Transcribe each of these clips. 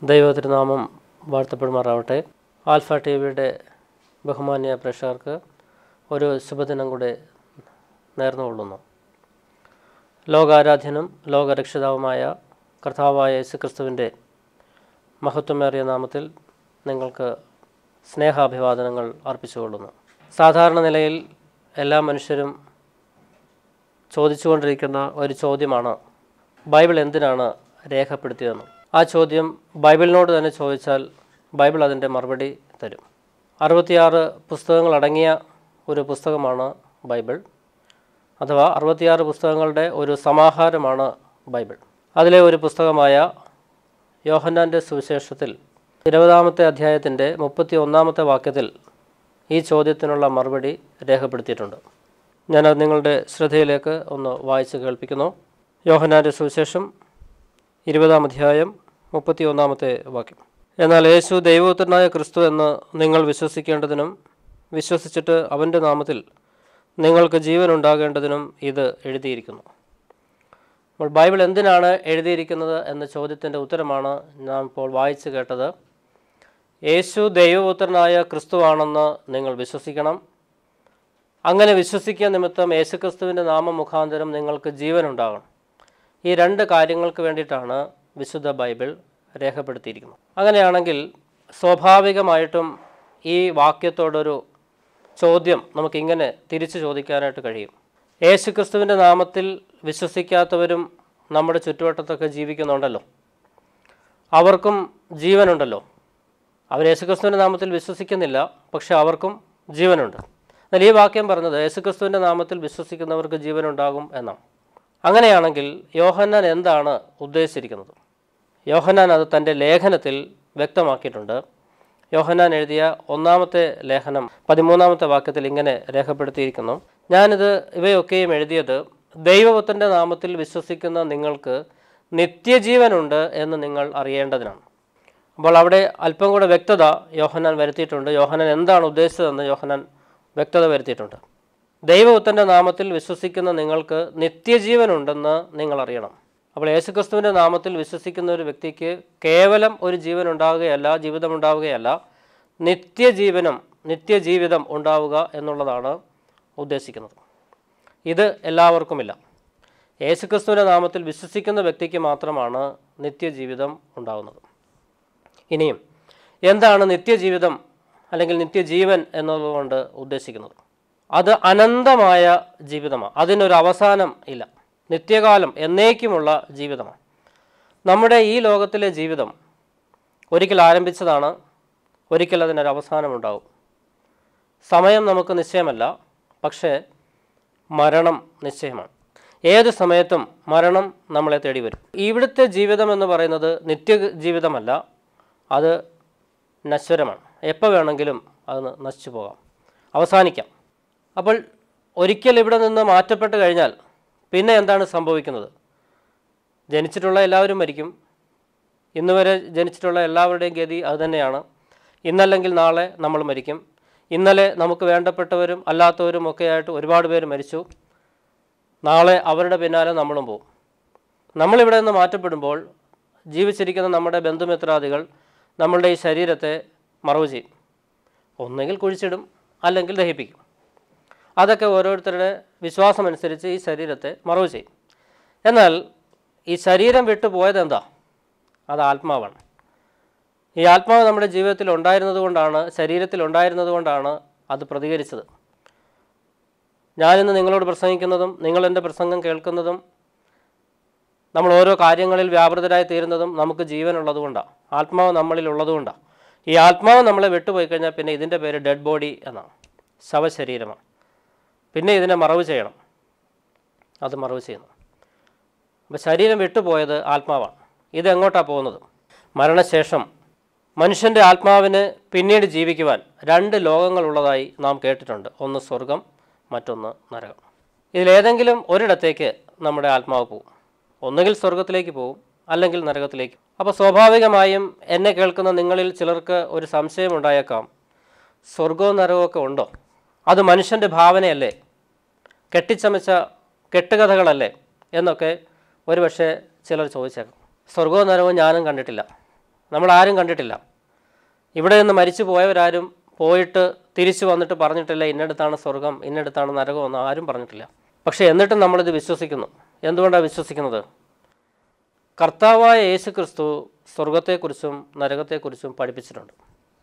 ദൈവതിരുനാമം വാഴ്ത്തപ്പെടുമാറാവട്ടെ alpha T വിയുടെ ബഹുമാന്യ പ്രേക്ഷകർക്ക് ഒരു ശുഭദിനം കൂടെ നേർന്നുകൊള്ളുന്നു ലോകാരാധ്യനും ലോകരക്ഷിതാവുമായ കർത്താവായ യേശു ക്രിസ്തുവിൻ്റെ മഹത്വമേറിയ നാമത്തിൽ നിങ്ങൾക്ക് സ്നേഹാഭിവാദനങ്ങൾ അർപ്പിച്ചുകൊള്ളുന്നു സാധാരണ നിലയിൽ എല്ലാ മനുഷ്യരും ചോദിച്ചുകൊണ്ടിരിക്കുന്ന ഒരു ചോദ്യമാണ് ബൈബിൾ എന്തിനാണ് രേഖപ്പെടുത്തിയതെന്ന് ആ ചോദ്യം ബൈബിളിനോട് തന്നെ ചോദിച്ചാൽ ബൈബിൾ അതിൻ്റെ മറുപടി തരും അറുപത്തിയാറ് പുസ്തകങ്ങളടങ്ങിയ ഒരു പുസ്തകമാണ് ബൈബിൾ അഥവാ അറുപത്തിയാറ് പുസ്തകങ്ങളുടെ ഒരു സമാഹാരമാണ് ബൈബിൾ അതിലെ ഒരു പുസ്തകമായ യോഹന്നാൻ്റെ സുവിശേഷത്തിൽ ഇരുപതാമത്തെ അധ്യായത്തിൻ്റെ മുപ്പത്തി ഒന്നാമത്തെ വാക്യത്തിൽ ഈ ചോദ്യത്തിനുള്ള മറുപടി രേഖപ്പെടുത്തിയിട്ടുണ്ട് ഞാനത് നിങ്ങളുടെ ശ്രദ്ധയിലേക്ക് ഒന്ന് വായിച്ച് കേൾപ്പിക്കുന്നു യോഹന്നാൻ്റെ സുവിശേഷം ഇരുപതാം അധ്യായം മുപ്പത്തി ഒന്നാമത്തെ വാക്യം എന്നാൽ യേശു ദൈവപുത്രനായ ക്രിസ്തു എന്ന് നിങ്ങൾ വിശ്വസിക്കേണ്ടതിനും വിശ്വസിച്ചിട്ട് അവൻ്റെ നാമത്തിൽ നിങ്ങൾക്ക് ജീവൻ ഉണ്ടാകേണ്ടതിനും ഇത് എഴുതിയിരിക്കുന്നു അപ്പോൾ ബൈബിൾ എന്തിനാണ് എഴുതിയിരിക്കുന്നത് എന്ന ചോദ്യത്തിൻ്റെ ഉത്തരമാണ് നാം ഇപ്പോൾ വായിച്ചു കേട്ടത് യേശു ദൈവപുത്രനായ ക്രിസ്തുവാണെന്ന് നിങ്ങൾ വിശ്വസിക്കണം അങ്ങനെ വിശ്വസിക്കുക നിമിത്തം യേശുക്രിസ്തുവിൻ്റെ നാമം മുഖാന്തരം നിങ്ങൾക്ക് ജീവൻ ഉണ്ടാകണം ഈ രണ്ട് കാര്യങ്ങൾക്ക് വേണ്ടിയിട്ടാണ് വിശുദ്ധ ബൈബിൾ രേഖപ്പെടുത്തിയിരിക്കുന്നത് അങ്ങനെയാണെങ്കിൽ സ്വാഭാവികമായിട്ടും ഈ വാക്യത്തോടൊരു ചോദ്യം നമുക്കിങ്ങനെ തിരിച്ചു ചോദിക്കാനായിട്ട് കഴിയും യേശുക്രിസ്തുവിൻ്റെ നാമത്തിൽ വിശ്വസിക്കാത്തവരും നമ്മുടെ ചുറ്റുവട്ടത്തൊക്കെ ജീവിക്കുന്നുണ്ടല്ലോ അവർക്കും ജീവനുണ്ടല്ലോ അവർ യേശുക്രിസ്തുവിൻ്റെ നാമത്തിൽ വിശ്വസിക്കുന്നില്ല പക്ഷെ അവർക്കും ജീവനുണ്ട് എന്നാൽ ഈ വാക്യം പറഞ്ഞത് യേശുക്രിസ്തുവിൻ്റെ നാമത്തിൽ വിശ്വസിക്കുന്നവർക്ക് ജീവനുണ്ടാകും എന്നാണ് അങ്ങനെയാണെങ്കിൽ യോഹന്നാൻ എന്താണ് ഉദ്ദേശിച്ചിരിക്കുന്നത് യോഹന്നാൻ അത് തൻ്റെ ലേഖനത്തിൽ വ്യക്തമാക്കിയിട്ടുണ്ട് യോഹന്നാൻ എഴുതിയ ഒന്നാമത്തെ ലേഖനം പതിമൂന്നാമത്തെ വാക്യത്തിൽ ഇങ്ങനെ രേഖപ്പെടുത്തിയിരിക്കുന്നു ഞാനിത് ഇവയൊക്കെയും എഴുതിയത് ദൈവപുത്രൻ്റെ നാമത്തിൽ വിശ്വസിക്കുന്ന നിങ്ങൾക്ക് നിത്യജീവനുണ്ട് എന്ന് നിങ്ങൾ അറിയേണ്ടതിനാണ് അപ്പോൾ അവിടെ അല്പം കൂടെ വ്യക്തത യോഹന്നാൻ വരുത്തിയിട്ടുണ്ട് യോഹന്നാൻ എന്താണ് ഉദ്ദേശിച്ചതെന്ന് യോഹന്നാൻ വ്യക്തത വരുത്തിയിട്ടുണ്ട് ദൈവപുത്രൻ്റെ നാമത്തിൽ വിശ്വസിക്കുന്ന നിങ്ങൾക്ക് നിത്യജീവനുണ്ടെന്ന് നിങ്ങൾ അറിയണം അപ്പോൾ യേശുക്രിസ്തുവിൻ്റെ നാമത്തിൽ വിശ്വസിക്കുന്ന ഒരു വ്യക്തിക്ക് കേവലം ഒരു ജീവൻ ഉണ്ടാവുകയല്ല ജീവിതം ഉണ്ടാവുകയല്ല നിത്യജീവനം നിത്യജീവിതം ഉണ്ടാവുക എന്നുള്ളതാണ് ഉദ്ദേശിക്കുന്നത് ഇത് എല്ലാവർക്കുമില്ല യേശുക്രിസ്തുവിൻ്റെ നാമത്തിൽ വിശ്വസിക്കുന്ന വ്യക്തിക്ക് മാത്രമാണ് നിത്യജീവിതം ഉണ്ടാകുന്നത് ഇനിയും എന്താണ് നിത്യജീവിതം അല്ലെങ്കിൽ നിത്യജീവൻ എന്നതുകൊണ്ട് ഉദ്ദേശിക്കുന്നത് അത് അനന്തമായ ജീവിതമാണ് അതിനൊരു അവസാനം ഇല്ല നിത്യകാലം എന്നേക്കുമുള്ള ജീവിതമാണ് നമ്മുടെ ഈ ലോകത്തിലെ ജീവിതം ഒരിക്കൽ ആരംഭിച്ചതാണ് ഒരിക്കൽ അതിനൊരു അവസാനമുണ്ടാവും സമയം നമുക്ക് നിശ്ചയമല്ല പക്ഷേ മരണം നിശ്ചയമാണ് ഏത് സമയത്തും മരണം നമ്മളെ തേടി വരും ഇവിടുത്തെ ജീവിതം എന്ന് പറയുന്നത് നിത്യ ജീവിതമല്ല അത് നശ്വരമാണ് എപ്പോൾ വേണമെങ്കിലും അത് നശിച്ചു പോകാം അവസാനിക്കാം അപ്പോൾ ഒരിക്കൽ ഇവിടെ നിന്ന് മാറ്റപ്പെട്ട് കഴിഞ്ഞാൽ പിന്നെ എന്താണ് സംഭവിക്കുന്നത് ജനിച്ചിട്ടുള്ള എല്ലാവരും മരിക്കും ഇന്ന് വരെ ജനിച്ചിട്ടുള്ള എല്ലാവരുടെയും ഗതി അതുതന്നെയാണ് ഇന്നല്ലെങ്കിൽ നാളെ നമ്മൾ മരിക്കും ഇന്നലെ നമുക്ക് വേണ്ടപ്പെട്ടവരും അല്ലാത്തവരും ഒക്കെ ആയിട്ട് ഒരുപാട് പേര് മരിച്ചു നാളെ അവരുടെ പിന്നാലെ നമ്മളും പോകും നമ്മളിവിടെ നിന്ന് മാറ്റപ്പെടുമ്പോൾ ജീവിച്ചിരിക്കുന്ന നമ്മുടെ ബന്ധുമിത്രാദികൾ നമ്മളുടെ ഈ ശരീരത്തെ മറവ് ചെയ്യും ഒന്നെങ്കിൽ കുഴിച്ചിടും അല്ലെങ്കിൽ ദഹിപ്പിക്കും അതൊക്കെ ഓരോരുത്തരുടെ വിശ്വാസമനുസരിച്ച് ഈ ശരീരത്തെ മറവ് ചെയ്യും എന്നാൽ ഈ ശരീരം വിട്ടു പോയത് എന്താ അത് ആത്മാവാണ് ഈ ആത്മാവ് നമ്മുടെ ജീവിതത്തിൽ ഉണ്ടായിരുന്നത് കൊണ്ടാണ് ശരീരത്തിൽ ഉണ്ടായിരുന്നത് കൊണ്ടാണ് അത് പ്രതികരിച്ചത് ഞാനിന്ന് നിങ്ങളോട് പ്രസംഗിക്കുന്നതും നിങ്ങൾ എൻ്റെ പ്രസംഗം കേൾക്കുന്നതും നമ്മൾ ഓരോ കാര്യങ്ങളിൽ വ്യാപൃതരായി തീരുന്നതും നമുക്ക് ജീവനുള്ളതുകൊണ്ടാണ് ആത്മാവ് നമ്മളിൽ ഉള്ളതുകൊണ്ടാണ് ഈ ആത്മാവ് നമ്മളെ വിട്ടുപോയി കഴിഞ്ഞാൽ പിന്നെ ഇതിൻ്റെ പേര് ഡെഡ് ബോഡി എന്നാണ് ശവശരീരമാണ് പിന്നെ ഇതിനെ മറവ് ചെയ്യണം അത് മറവ് ചെയ്യുന്നു അപ്പോൾ ശരീരം വിട്ടുപോയത് ആത്മാവാണ് ഇത് എങ്ങോട്ടാണ് പോകുന്നത് മരണശേഷം മനുഷ്യൻ്റെ ആത്മാവിന് പിന്നീട് ജീവിക്കുവാൻ രണ്ട് ലോകങ്ങളുള്ളതായി നാം കേട്ടിട്ടുണ്ട് ഒന്ന് സ്വർഗം മറ്റൊന്ന് നരകം ഇതിലേതെങ്കിലും ഒരിടത്തേക്ക് നമ്മുടെ ആത്മാവ് പോകും ഒന്നുകിൽ സ്വർഗത്തിലേക്ക് പോകും അല്ലെങ്കിൽ നരകത്തിലേക്ക് അപ്പോൾ സ്വാഭാവികമായും എന്നെ കേൾക്കുന്ന നിങ്ങളിൽ ചിലർക്ക് ഒരു സംശയം ഉണ്ടായേക്കാം സ്വർഗവും നരകവും ഒക്കെ ഉണ്ടോ അത് മനുഷ്യൻ്റെ ഭാവനയല്ലേ കെട്ടിച്ചമച്ച കെട്ടുകഥകളല്ലേ എന്നൊക്കെ ഒരുപക്ഷെ ചിലർ ചോദിച്ചേക്കാം സ്വർഗവും നരകവും ഞാനും കണ്ടിട്ടില്ല നമ്മൾ ആരും കണ്ടിട്ടില്ല ഇവിടെ നിന്ന് മരിച്ചു പോയവരാരും പോയിട്ട് തിരിച്ചു വന്നിട്ട് പറഞ്ഞിട്ടില്ല ഇന്നടത്താണ് സ്വർഗം ഇന്നടത്താണ് നരകം എന്ന് ആരും പറഞ്ഞിട്ടില്ല പക്ഷേ എന്നിട്ടും നമ്മളിത് വിശ്വസിക്കുന്നു എന്തുകൊണ്ടാണ് വിശ്വസിക്കുന്നത് കർത്താവായ യേശു ക്രിസ്തു സ്വർഗത്തെക്കുറിച്ചും നരകത്തെക്കുറിച്ചും പഠിപ്പിച്ചിട്ടുണ്ട്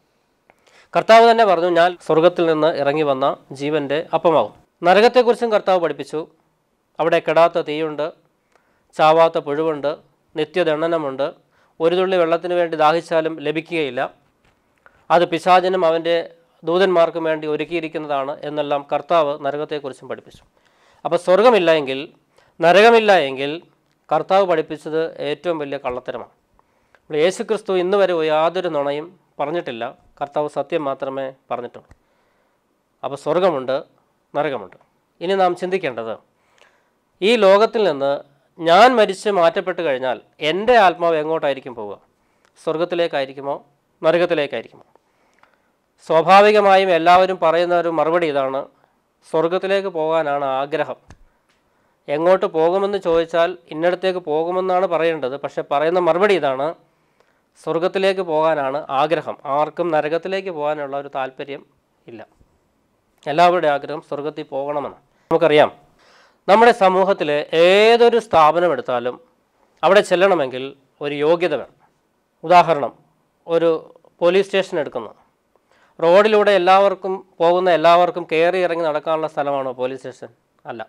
കർത്താവ് തന്നെ പറഞ്ഞു ഞാൻ സ്വർഗത്തിൽ നിന്ന് ഇറങ്ങി വന്ന ജീവൻ്റെ അപ്പമാകും നരകത്തെക്കുറിച്ചും കർത്താവ് പഠിപ്പിച്ചു അവിടെ കെടാത്ത തീയുണ്ട് ചാവാത്ത പുഴുവുണ്ട് നിത്യദണ്ഡനമുണ്ട് ഒരു തുള്ളി വെള്ളത്തിന് വേണ്ടി ദാഹിച്ചാലും ലഭിക്കുകയില്ല അത് പിശാചനും അവൻ്റെ ദൂതന്മാർക്കും വേണ്ടി ഒരുക്കിയിരിക്കുന്നതാണ് എന്നെല്ലാം കർത്താവ് നരകത്തെക്കുറിച്ചും പഠിപ്പിച്ചു അപ്പോൾ സ്വർഗമില്ല എങ്കിൽ നരകമില്ല എങ്കിൽ കർത്താവ് പഠിപ്പിച്ചത് ഏറ്റവും വലിയ കള്ളത്തരമാണ് അപ്പോൾ യേശു ക്രിസ്തു ഇന്ന് വരെ യാതൊരു നുണയും പറഞ്ഞിട്ടില്ല കർത്താവ് സത്യം മാത്രമേ പറഞ്ഞിട്ടുള്ളൂ അപ്പോൾ സ്വർഗമുണ്ട് നരകമുണ്ട് ഇനി നാം ചിന്തിക്കേണ്ടത് ഈ ലോകത്തിൽ നിന്ന് ഞാൻ മരിച്ച് മാറ്റപ്പെട്ട് കഴിഞ്ഞാൽ എൻ്റെ ആത്മാവ് എങ്ങോട്ടായിരിക്കും പോവുക സ്വർഗത്തിലേക്കായിരിക്കുമോ നരകത്തിലേക്കായിരിക്കുമോ സ്വാഭാവികമായും എല്ലാവരും പറയുന്ന ഒരു മറുപടി ഇതാണ് സ്വർഗത്തിലേക്ക് പോകാനാണ് ആഗ്രഹം എങ്ങോട്ട് പോകുമെന്ന് ചോദിച്ചാൽ ഇന്നടത്തേക്ക് പോകുമെന്നാണ് പറയേണ്ടത് പക്ഷെ പറയുന്ന മറുപടി ഇതാണ് സ്വർഗത്തിലേക്ക് പോകാനാണ് ആഗ്രഹം ആർക്കും നരകത്തിലേക്ക് പോകാനുള്ള ഒരു താല്പര്യം ഇല്ല എല്ലാവരുടെയും ആഗ്രഹം സ്വർഗത്തിൽ പോകണമെന്ന് നമുക്കറിയാം നമ്മുടെ സമൂഹത്തിൽ ഏതൊരു സ്ഥാപനം എടുത്താലും അവിടെ ചെല്ലണമെങ്കിൽ ഒരു യോഗ്യത വേണം ഉദാഹരണം ഒരു പോലീസ് സ്റ്റേഷൻ എടുക്കുന്നു റോഡിലൂടെ എല്ലാവർക്കും പോകുന്ന എല്ലാവർക്കും കയറി ഇറങ്ങി നടക്കാനുള്ള സ്ഥലമാണോ പോലീസ് സ്റ്റേഷൻ അല്ല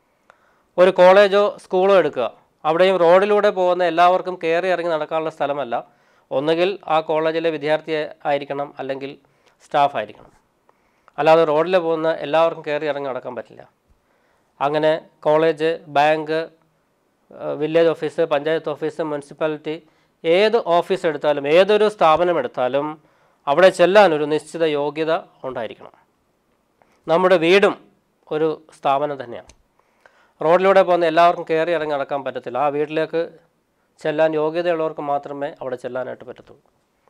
ഒരു കോളേജോ സ്കൂളോ എടുക്കുക അവിടെയും റോഡിലൂടെ പോകുന്ന എല്ലാവർക്കും കയറി ഇറങ്ങി നടക്കാനുള്ള സ്ഥലമല്ല ഒന്നുകിൽ ആ കോളേജിലെ വിദ്യാർത്ഥി ആയിരിക്കണം അല്ലെങ്കിൽ സ്റ്റാഫ് ആയിരിക്കണം അല്ലാതെ റോഡിൽ പോകുന്ന എല്ലാവർക്കും കയറി ഇറങ്ങി നടക്കാൻ പറ്റില്ല അങ്ങനെ കോളേജ് ബാങ്ക് ഏഹ് village office panchayat office municipality ഏത് ഓഫീസ് എടുത്താലും ഏതൊരു സ്ഥാപനം എടുത്താലും അവിടെ ചെല്ലാൻ ഒരു നിശ്ചിത യോഗ്യത ഉണ്ടായിരിക്കണം നമ്മുടെ വീടും ഒരു സ്ഥാപനം തന്നെയാണ് റോഡിലൂടെ പോകുന്ന എല്ലാവർക്കും കയറി ഇറങ്ങി നടക്കാൻ പറ്റത്തില്ല ആ വീട്ടിലേക്ക് ചെല്ലാൻ യോഗ്യതയുള്ളവർക്ക് മാത്രമേ അവിടെ ചെല്ലാനായിട്ട് പറ്റത്തുള്ളൂ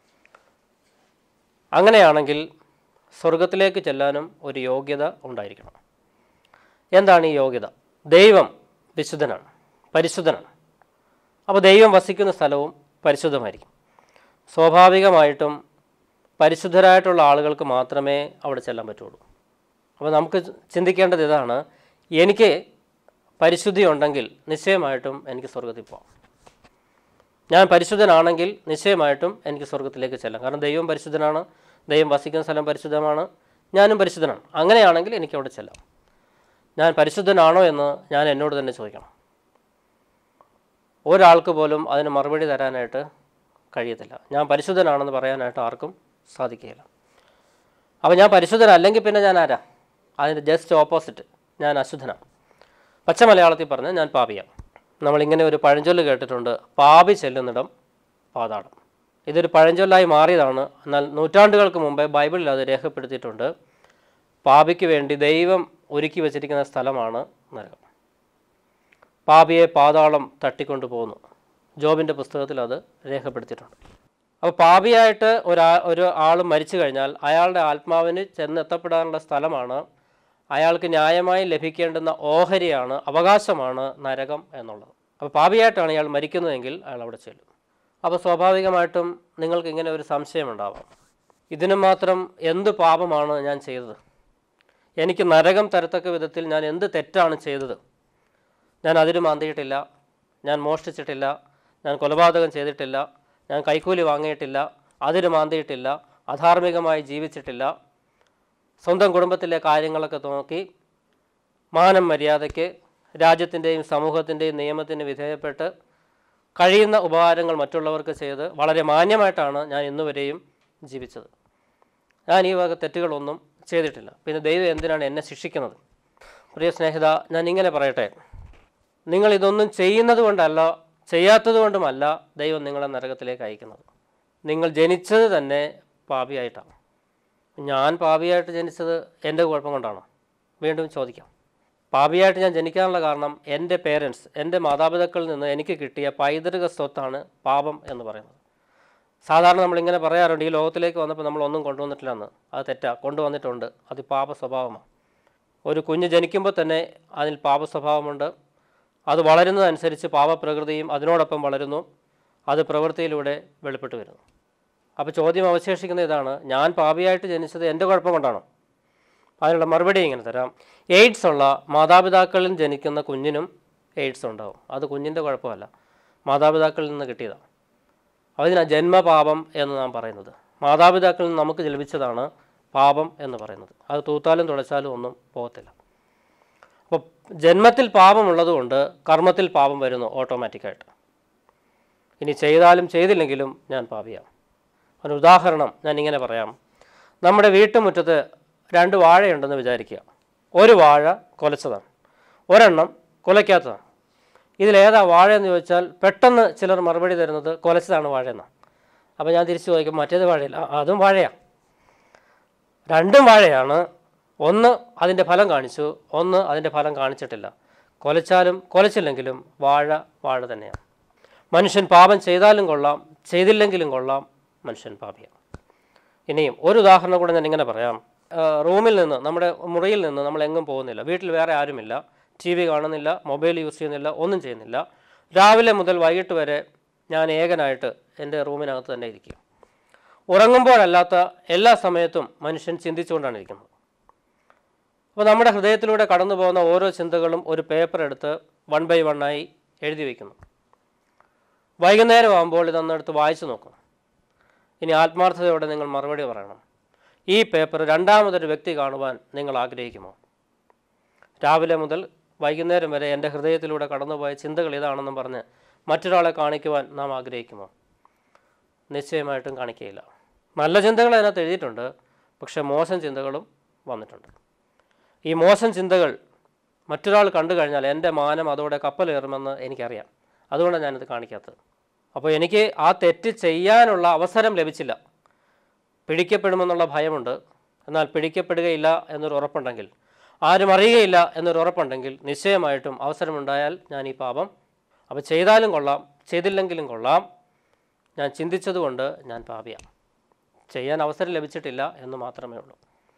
അങ്ങനെയാണെങ്കിൽ സ്വർഗത്തിലേക്ക് ചെല്ലാനും ഒരു യോഗ്യത ഉണ്ടായിരിക്കണം എന്താണ് ഈ യോഗ്യത ദൈവം വിശുദ്ധനാണ് പരിശുദ്ധനാണ് അപ്പോൾ ദൈവം വസിക്കുന്ന സ്ഥലവും പരിശുദ്ധമായിരിക്കും സ്വാഭാവികമായിട്ടും പരിശുദ്ധരായിട്ടുള്ള ആളുകൾക്ക് മാത്രമേ അവിടെ ചെല്ലാൻ പറ്റുള്ളൂ അപ്പോൾ നമുക്ക് ചിന്തിക്കേണ്ടത് ഇതാണ് എനിക്ക് പരിശുദ്ധി ഉണ്ടെങ്കിൽ നിശ്ചയമായിട്ടും എനിക്ക് സ്വർഗത്തിൽ പോകാം ഞാൻ പരിശുദ്ധനാണെങ്കിൽ നിശ്ചയമായിട്ടും എനിക്ക് സ്വർഗത്തിലേക്ക് ചെല്ലാം കാരണം ദൈവം പരിശുദ്ധനാണ് ദൈവം വസിക്കുന്ന സ്ഥലം പരിശുദ്ധമാണ് ഞാനും പരിശുദ്ധനാണ് അങ്ങനെയാണെങ്കിൽ എനിക്ക് അവിടെ ചെല്ലാം ഞാൻ പരിശുദ്ധനാണോ എന്ന് ഞാൻ എന്നോട് തന്നെ ചോദിക്കണം ഒരാൾക്ക് പോലും അതിന് മറുപടി തരാനായിട്ട് കഴിയത്തില്ല ഞാൻ പരിശുദ്ധനാണെന്ന് പറയാനായിട്ട് ആർക്കും സാധിക്കുകയില്ല അപ്പോൾ ഞാൻ പരിശുദ്ധനല്ലെങ്കിൽ പിന്നെ ഞാൻ ആരാ അതിൻ്റെ ജസ്റ്റ് ഓപ്പോസിറ്റ് ഞാൻ അശുദ്ധനാണ് പച്ച മലയാളത്തിൽ പറഞ്ഞാൽ ഞാൻ പാപിയാണ് നമ്മളിങ്ങനെ ഒരു പഴഞ്ചൊല്ല് കേട്ടിട്ടുണ്ട് പാപി ചെല്ലുന്നിടം പാതാളം ഇതൊരു പഴഞ്ചൊല്ലായി മാറിയതാണ് എന്നാൽ നൂറ്റാണ്ടുകൾക്ക് മുമ്പേ ബൈബിളിൽ അത് രേഖപ്പെടുത്തിയിട്ടുണ്ട് പാപിക്ക് വേണ്ടി ദൈവം ഒരുക്കി വച്ചിരിക്കുന്ന സ്ഥലമാണ് നരകം പാപിയെ പാതാളം തട്ടിക്കൊണ്ടു പോകുന്നു ജോബിൻ്റെ പുസ്തകത്തിൽ അത് രേഖപ്പെടുത്തിയിട്ടുണ്ട് അപ്പോൾ പാപിയായിട്ട് ഒരാ ഒരു ആൾ മരിച്ചു കഴിഞ്ഞാൽ അയാളുടെ ആത്മാവിന് ചെന്നെത്തപ്പെടാനുള്ള സ്ഥലമാണ് അയാൾക്ക് ന്യായമായി ലഭിക്കേണ്ടുന്ന ഓഹരിയാണ് അവകാശമാണ് നരകം എന്നുള്ളത് അപ്പോൾ പാപിയായിട്ടാണ് ഇയാൾ മരിക്കുന്നതെങ്കിൽ അയാൾ അവിടെ ചെല്ലും അപ്പോൾ സ്വാഭാവികമായിട്ടും നിങ്ങൾക്ക് ഇങ്ങനെ ഒരു സംശയം ഉണ്ടാവാം ഇതിനു മാത്രം എന്ത് പാപമാണ് ഞാൻ ചെയ്തത് എനിക്ക് നരകം തരത്തക്ക വിധത്തിൽ ഞാൻ എന്ത് തെറ്റാണ് ചെയ്തത് ഞാൻ അതിര് മാന്തിയിട്ടില്ല ഞാൻ മോഷ്ടിച്ചിട്ടില്ല ഞാൻ കൊലപാതകം ചെയ്തിട്ടില്ല ഞാൻ കൈക്കൂലി വാങ്ങിയിട്ടില്ല അതിര് മാന്തിയിട്ടില്ല അധാർമികമായി ജീവിച്ചിട്ടില്ല സ്വന്തം കുടുംബത്തിലെ കാര്യങ്ങളൊക്കെ നോക്കി മാനം മര്യാദയ്ക്ക് രാജ്യത്തിൻ്റെയും സമൂഹത്തിൻ്റെയും നിയമത്തിന് വിധേയപ്പെട്ട് കഴിയുന്ന ഉപകാരങ്ങൾ മറ്റുള്ളവർക്ക് ചെയ്ത് വളരെ മാന്യമായിട്ടാണ് ഞാൻ ഇന്നുവരെയും ജീവിച്ചത് ഞാൻ ഈ വക തെറ്റുകളൊന്നും ചെയ്തിട്ടില്ല പിന്നെ ദൈവം എന്തിനാണ് എന്നെ ശിക്ഷിക്കുന്നത് പ്രിയ സ്നേഹിത ഞാൻ ഇങ്ങനെ പറയട്ടെ നിങ്ങൾ ഇതൊന്നും ചെയ്യുന്നത് കൊണ്ടല്ല ചെയ്യാത്തത് കൊണ്ടുമല്ല ദൈവം നിങ്ങളെ നരകത്തിലേക്ക് അയക്കുന്നത് നിങ്ങൾ ജനിച്ചത് തന്നെ പാപിയായിട്ടാണ് ഞാൻ പാപിയായിട്ട് ജനിച്ചത് എൻ്റെ കുഴപ്പം കൊണ്ടാണോ വീണ്ടും ചോദിക്കാം പാപിയായിട്ട് ഞാൻ ജനിക്കാനുള്ള കാരണം എൻ്റെ പേരൻസ് എൻ്റെ മാതാപിതാക്കളിൽ നിന്ന് എനിക്ക് കിട്ടിയ പൈതൃക സ്വത്താണ് പാപം എന്ന് പറയുന്നത് സാധാരണ നമ്മളിങ്ങനെ പറയാറുണ്ട് ഈ ലോകത്തിലേക്ക് വന്നപ്പോൾ നമ്മൾ ഒന്നും കൊണ്ടുവന്നിട്ടില്ലെന്ന് അത് തെറ്റാ കൊണ്ടുവന്നിട്ടുണ്ട് അത് പാപ സ്വഭാവമാണ് ഒരു കുഞ്ഞ് ജനിക്കുമ്പോൾ തന്നെ അതിൽ പാപ സ്വഭാവമുണ്ട് അത് വളരുന്നതനുസരിച്ച് പാപപ്രകൃതിയും അതിനോടൊപ്പം വളരുന്നു അത് പ്രവൃത്തിയിലൂടെ വെളിപ്പെട്ട് വരുന്നു അപ്പോൾ ചോദ്യം അവശേഷിക്കുന്ന ഇതാണ് ഞാൻ പാപിയായിട്ട് ജനിച്ചത് എൻ്റെ കുഴപ്പം കൊണ്ടാണോ അതിനുള്ള മറുപടി ഇങ്ങനെ തരാം എയ്ഡ്സ് ഉള്ള മാതാപിതാക്കളിൽ ജനിക്കുന്ന കുഞ്ഞിനും എയ്ഡ്സ് ഉണ്ടാവും അത് കുഞ്ഞിൻ്റെ കുഴപ്പമല്ല മാതാപിതാക്കളിൽ നിന്ന് കിട്ടിയതാണ് അതിനാ ജന്മപാപം എന്ന് നാം പറയുന്നത് മാതാപിതാക്കളിൽ നിന്ന് നമുക്ക് ലഭിച്ചതാണ് പാപം എന്ന് പറയുന്നത് അത് തൂത്താലും തുടച്ചാലും ഒന്നും പോകത്തില്ല അപ്പോൾ ജന്മത്തിൽ പാപമുള്ളതുകൊണ്ട് കർമ്മത്തിൽ പാപം വരുന്നു ഓട്ടോമാറ്റിക്കായിട്ട് ഇനി ചെയ്താലും ചെയ്തില്ലെങ്കിലും ഞാൻ പാപിയാം ഒരു ഉദാഹരണം ഞാൻ ഇങ്ങനെ പറയാം നമ്മുടെ വീട്ടുമുറ്റത്ത് രണ്ട് വാഴയുണ്ടെന്ന് വിചാരിക്കുക ഒരു വാഴ കുലച്ചതാണ് ഒരെണ്ണം കുലയ്ക്കാത്തതാണ് ഇതിലേതാ വാഴ എന്ന് ചോദിച്ചാൽ പെട്ടെന്ന് ചിലർ മറുപടി തരുന്നത് കുലച്ചതാണ് വാഴയെന്നാണ് അപ്പോൾ ഞാൻ തിരിച്ചു ചോദിക്കും മറ്റേത് വാഴയില്ല "ആ, അതും വാഴയാണ് രണ്ടും വാഴയാണ് ഒന്ന് അതിൻ്റെ ഫലം കാണിച്ചു ഒന്ന് അതിൻ്റെ ഫലം കാണിച്ചിട്ടില്ല കൊലച്ചാലും കൊലച്ചില്ലെങ്കിലും വാഴ വാഴ തന്നെയാണ് മനുഷ്യൻ പാപം ചെയ്താലും കൊള്ളാം ചെയ്തില്ലെങ്കിലും കൊള്ളാം മനുഷ്യൻ പാപിയാണ് ഇനിയും ഒരു ഉദാഹരണം കൂടെ ഞാൻ ഇങ്ങനെ പറയാം ആ, റൂമിൽ നിന്ന് നമ്മുടെ മുറിയിൽ നിന്ന് നമ്മൾ എങ്ങും പോകുന്നില്ല വീട്ടിൽ വേറെ ആരുമില്ല ടി വി കാണുന്നില്ല മൊബൈൽ യൂസ് ചെയ്യുന്നില്ല ഒന്നും ചെയ്യുന്നില്ല രാവിലെ മുതൽ വൈകിട്ട് വരെ ഞാൻ ഏകനായിട്ട് എൻ്റെ റൂമിനകത്ത് തന്നെ ഇരിക്കും ഉറങ്ങുമ്പോഴല്ലാത്ത എല്ലാ സമയത്തും മനുഷ്യൻ ചിന്തിച്ചുകൊണ്ടാണ് ഇരിക്കുന്നത് അപ്പോൾ നമ്മുടെ ഹൃദയത്തിലൂടെ കടന്നു പോകുന്ന ഓരോ ചിന്തകളും ഒരു പേപ്പർ എടുത്ത് വൺ ബൈ വണ്ണായി എഴുതി വയ്ക്കുന്നു വൈകുന്നേരം ആകുമ്പോൾ ഇതൊന്നെടുത്ത് വായിച്ചു നോക്കും ഇനി ആത്മാർത്ഥതയോടെ നിങ്ങൾ മറുപടി പറയണം ഈ പേപ്പർ രണ്ടാമതൊരു വ്യക്തി കാണുവാൻ നിങ്ങൾ ആഗ്രഹിക്കുമോ രാവിലെ മുതൽ വൈകുന്നേരം വരെ എൻ്റെ ഹൃദയത്തിലൂടെ കടന്നുപോയ ചിന്തകൾ ഇതാണെന്നും പറഞ്ഞ് മറ്റൊരാളെ കാണിക്കുവാൻ നാം ആഗ്രഹിക്കുമോ നിശ്ചയമായിട്ടും കാണിക്കുകയില്ല നല്ല ചിന്തകൾ അതിനകത്ത് എഴുതിയിട്ടുണ്ട് പക്ഷേ മോശം ചിന്തകളും വന്നിട്ടുണ്ട് ഈ മോശം ചിന്തകൾ മറ്റൊരാൾ കണ്ടു കഴിഞ്ഞാൽ എൻ്റെ മാനം അതോടെ കപ്പലേറുമെന്ന് എനിക്കറിയാം അതുകൊണ്ടാണ് ഞാനിത് കാണിക്കാത്തത് അപ്പോൾ എനിക്ക് ആ തെറ്റ് ചെയ്യാനുള്ള അവസരം ലഭിച്ചില്ല പിടിക്കപ്പെടുമെന്നുള്ള ഭയമുണ്ട് എന്നാൽ പിടിക്കപ്പെടുകയില്ല എന്നൊരു ഉറപ്പുണ്ടെങ്കിൽ ആരും അറിയുകയില്ല എന്നൊരു ഉറപ്പുണ്ടെങ്കിൽ നിശ്ചയമായിട്ടും അവസരമുണ്ടായാൽ ഞാൻ ഈ പാപം അപ്പോൾ ചെയ്താലും കൊള്ളാം ചെയ്തില്ലെങ്കിലും കൊള്ളാം ഞാൻ ചിന്തിച്ചതുകൊണ്ട് ഞാൻ പാപിയാണ് ചെയ്യാൻ അവസരം ലഭിച്ചിട്ടില്ല എന്ന് മാത്രമേ ഉള്ളൂ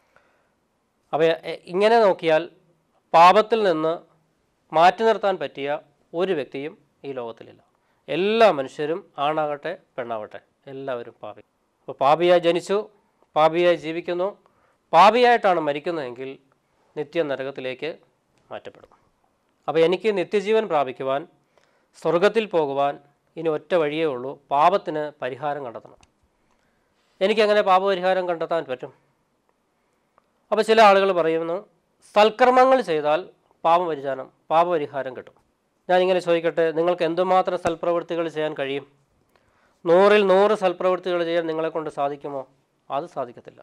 അപ്പോൾ എ- ഇങ്ങനെ നോക്കിയാൽ പാപത്തിൽ നിന്ന് മാറ്റി നിർത്താൻ പറ്റിയ ഒരു വ്യക്തിയും ഈ ലോകത്തിലില്ല എല്ലാ മനുഷ്യരും ആണാകട്ടെ പെണ്ണാവട്ടെ എല്ലാവരും പാപി അപ്പോൾ പാപിയായി ജനിച്ചു പാപിയായി ജീവിക്കുന്നു പാപിയായിട്ടാണ് മരിക്കുന്നതെങ്കിൽ നിത്യ നരകത്തിലേക്ക് മാറ്റപ്പെടും അപ്പോൾ എനിക്ക് നിത്യജീവൻ പ്രാപിക്കുവാൻ സ്വർഗത്തിൽ പോകുവാൻ ഇനി ഒറ്റ വഴിയേ ഉള്ളൂ പാപത്തിന് പരിഹാരം കണ്ടെത്തണം എനിക്കങ്ങനെ പാപപരിഹാരം കണ്ടെത്താൻ പറ്റും അപ്പോൾ ചില ആളുകൾ പറയുന്നു സൽക്കർമ്മങ്ങൾ ചെയ്താൽ പാപപരിഹാരം പാപപരിഹാരം കിട്ടും ഞാനിങ്ങനെ ചോദിക്കട്ടെ നിങ്ങൾക്ക് എന്തുമാത്രം സൽപ്രവൃത്തികൾ ചെയ്യാൻ കഴിയും നൂറിൽ നൂറ് സൽപ്രവൃത്തികൾ ചെയ്യാൻ നിങ്ങളെ കൊണ്ട് സാധിക്കുമോ അത് സാധിക്കത്തില്ല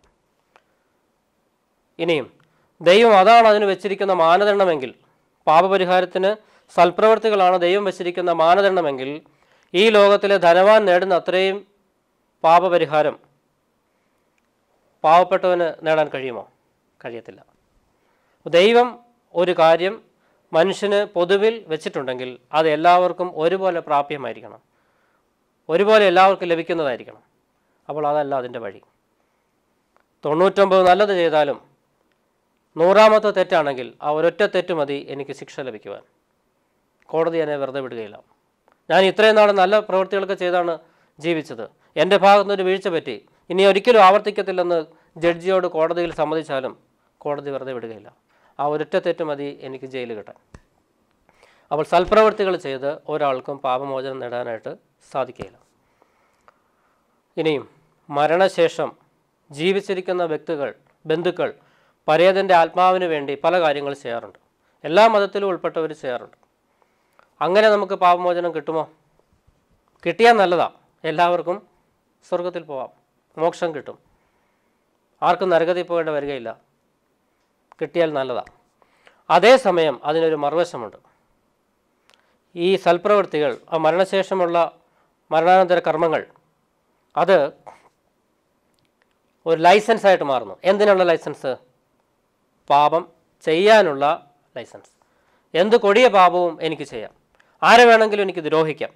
ഇനിയും ദൈവം അതാണ് അതിന് വെച്ചിരിക്കുന്ന മാനദണ്ഡമെങ്കിൽ പാപപരിഹാരത്തിന് സൽപ്രവൃത്തികളാണ് ദൈവം വെച്ചിരിക്കുന്ന മാനദണ്ഡമെങ്കിൽ ഈ ലോകത്തിലെ ധനവാൻ നേടുന്ന അത്രയും പാപപരിഹാരം പാവപ്പെട്ടവന് നേടാൻ കഴിയുമോ കഴിയത്തില്ല ദൈവം ഒരു കാര്യം മനുഷ്യന് പൊതുവിൽ വെച്ചിട്ടുണ്ടെങ്കിൽ അത് എല്ലാവർക്കും ഒരുപോലെ പ്രാപ്യമായിരിക്കണം ഒരുപോലെ എല്ലാവർക്കും ലഭിക്കുന്നതായിരിക്കണം അപ്പോൾ അതല്ല അതിൻ്റെ വഴി തൊണ്ണൂറ്റൊമ്പത് നല്ലത് ചെയ്താലും നൂറാമത്തെ തെറ്റാണെങ്കിൽ ആ ഒരൊറ്റ തെറ്റ് മതി എനിക്ക് ശിക്ഷ ലഭിക്കുവാൻ കോടതി എന്നെ വെറുതെ വിടുകയില്ല ഞാൻ ഇത്രയും നാൾ നല്ല പ്രവൃത്തികളൊക്കെ ചെയ്താണ് ജീവിച്ചത് എൻ്റെ ഭാഗത്തുനിന്ന് ഒരു വീഴ്ച പറ്റി ഇനി ഒരിക്കലും ആവർത്തിക്കത്തില്ലെന്ന് ജഡ്ജിയോട് കോടതിയിൽ സമ്മതിച്ചാലും കോടതി വെറുതെ വിടുകയില്ല ആ ഒരൊറ്റ തെറ്റ് മതി എനിക്ക് ജയിലിൽ കിട്ടാൻ അപ്പോൾ സൽപ്രവൃത്തികൾ ചെയ്ത് ഒരാൾക്കും പാപമോചനം നേടാനായിട്ട് സാധിക്കുകയില്ല ഇനിയും മരണശേഷം ജീവിച്ചിരിക്കുന്ന വ്യക്തികൾ ബന്ധുക്കൾ പരേതൻ്റെ ആത്മാവിന് വേണ്ടി പല കാര്യങ്ങൾ ചെയ്യാറുണ്ട് എല്ലാ മതത്തിലും ഉൾപ്പെട്ടവർ ചെയ്യാറുണ്ട് അങ്ങനെ നമുക്ക് പാപമോചനം കിട്ടുമോ കിട്ടിയാൽ നല്ലതാണ് എല്ലാവർക്കും സ്വർഗത്തിൽ പോവാം മോക്ഷം കിട്ടും ആർക്കും നരകത്തിൽ പോകേണ്ട വരികയില്ല കിട്ടിയാൽ നല്ലതാണ് അതേസമയം അതിനൊരു മറുവശമുണ്ട് ഈ സൽപ്രവൃത്തികൾ ആ മരണശേഷമുള്ള മരണാനന്തര കർമ്മങ്ങൾ അത് ഒരു ലൈസൻസ് ആയിട്ട് മാറുന്നു എന്തിനുള്ള ലൈസൻസ് പാപം ചെയ്യാനുള്ള ലൈസൻസ് എന്ത് കൊടിയ പാപവും എനിക്ക് ചെയ്യാം ആരെ വേണമെങ്കിലും എനിക്ക് ദ്രോഹിക്കാം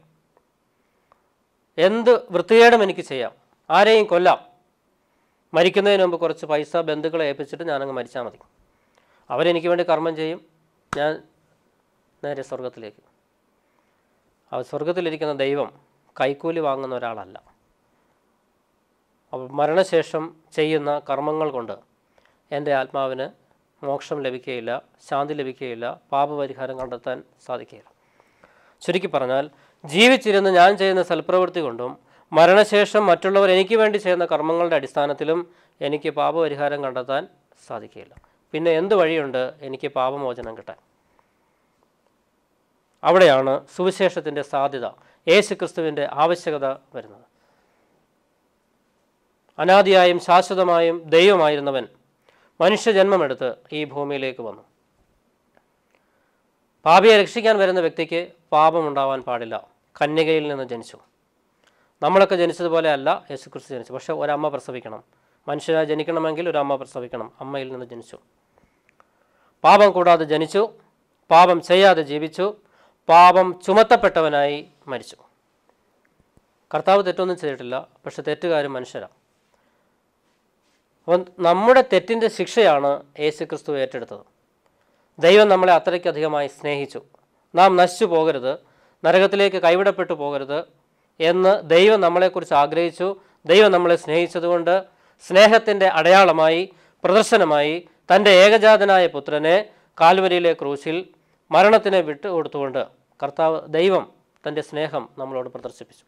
എന്ത് വൃത്തികേടും എനിക്ക് ചെയ്യാം ആരെയും കൊല്ലാം മരിക്കുന്നതിന് മുമ്പ് കുറച്ച് പൈസ ബന്ധുക്കളെ ഏൽപ്പിച്ചിട്ട് ഞാനങ്ങ് മരിച്ചാൽ മതി അവരെനിക്ക് വേണ്ടി കർമ്മം ചെയ്യും ഞാൻ നേരെ സ്വർഗത്തിലേക്ക് ആ സ്വർഗത്തിലിരിക്കുന്ന ദൈവം കൈക്കൂലി വാങ്ങുന്ന ഒരാളല്ല അപ്പോൾ മരണശേഷം ചെയ്യുന്ന കർമ്മങ്ങൾ കൊണ്ട് എൻ്റെ ആത്മാവിന് മോക്ഷം ലഭിക്കുകയില്ല ശാന്തി ലഭിക്കുകയില്ല പാപപരിഹാരം കണ്ടെത്താൻ സാധിക്കുകയില്ല ചുരുക്കി പറഞ്ഞാൽ ജീവിച്ചിരുന്ന് ഞാൻ ചെയ്യുന്ന സൽപ്രവൃത്തി കൊണ്ടും മരണശേഷം മറ്റുള്ളവർ എനിക്ക് വേണ്ടി ചെയ്യുന്ന കർമ്മങ്ങളുടെ അടിസ്ഥാനത്തിലും എനിക്ക് പാപപരിഹാരം കണ്ടെത്താൻ സാധിക്കുകയില്ല പിന്നെ എന്ത് വഴിയുണ്ട് എനിക്ക് പാപമോചനം കിട്ടാൻ അവിടെയാണ് സുവിശേഷത്തിൻ്റെ സാധ്യത യേശു ക്രിസ്തുവിൻ്റെ ആവശ്യകത വരുന്നത് അനാദിയായും ശാശ്വതമായും ദൈവമായിരുന്നവൻ മനുഷ്യജന്മമെടുത്ത് ഈ ഭൂമിയിലേക്ക് വന്നു പാപിയെ രക്ഷിക്കാൻ വരുന്ന വ്യക്തിക്ക് പാപമുണ്ടാവാൻ പാടില്ല കന്യകയിൽ നിന്ന് ജനിച്ചു നമ്മളൊക്കെ ജനിച്ചതുപോലെ അല്ല യേശുക്രിസ്തു ജനിച്ചു പക്ഷേ ഒരമ്മ പ്രസവിക്കണം മനുഷ്യനായി ജനിക്കണമെങ്കിൽ ഒരു അമ്മ പ്രസവിക്കണം അമ്മയിൽ നിന്ന് ജനിച്ചു പാപം കൂടാതെ ജനിച്ചു പാപം ചെയ്യാതെ ജീവിച്ചു പാപം ചുമത്തപ്പെട്ടവനായി മരിച്ചു കർത്താവ് തെറ്റൊന്നും ചെയ്തിട്ടില്ല പക്ഷെ തെറ്റുകാരും മനുഷ്യരാണ് അപ്പം നമ്മുടെ തെറ്റിൻ്റെ ശിക്ഷയാണ് യേശുക്രിസ്തു ഏറ്റെടുത്തത് ദൈവം നമ്മളെ അത്രയ്ക്കധികമായി സ്നേഹിച്ചു നാം നശിച്ചു പോകരുത് നരകത്തിലേക്ക് കൈവിടപ്പെട്ടു പോകരുത് എന്ന് ദൈവം നമ്മളെക്കുറിച്ച് ആഗ്രഹിച്ചു ദൈവം നമ്മളെ സ്നേഹിച്ചതുകൊണ്ട് സ്നേഹത്തിൻ്റെ അടയാളമായി പ്രദർശനമായി തൻ്റെ ഏകജാതനായ പുത്രനെ കാൽവരിയിലെ ക്രൂശിൽ മരണത്തിനെ വിട്ടു കൊടുത്തുകൊണ്ട് കർത്താവ് ദൈവം തൻ്റെ സ്നേഹം നമ്മളോട് പ്രദർശിപ്പിച്ചു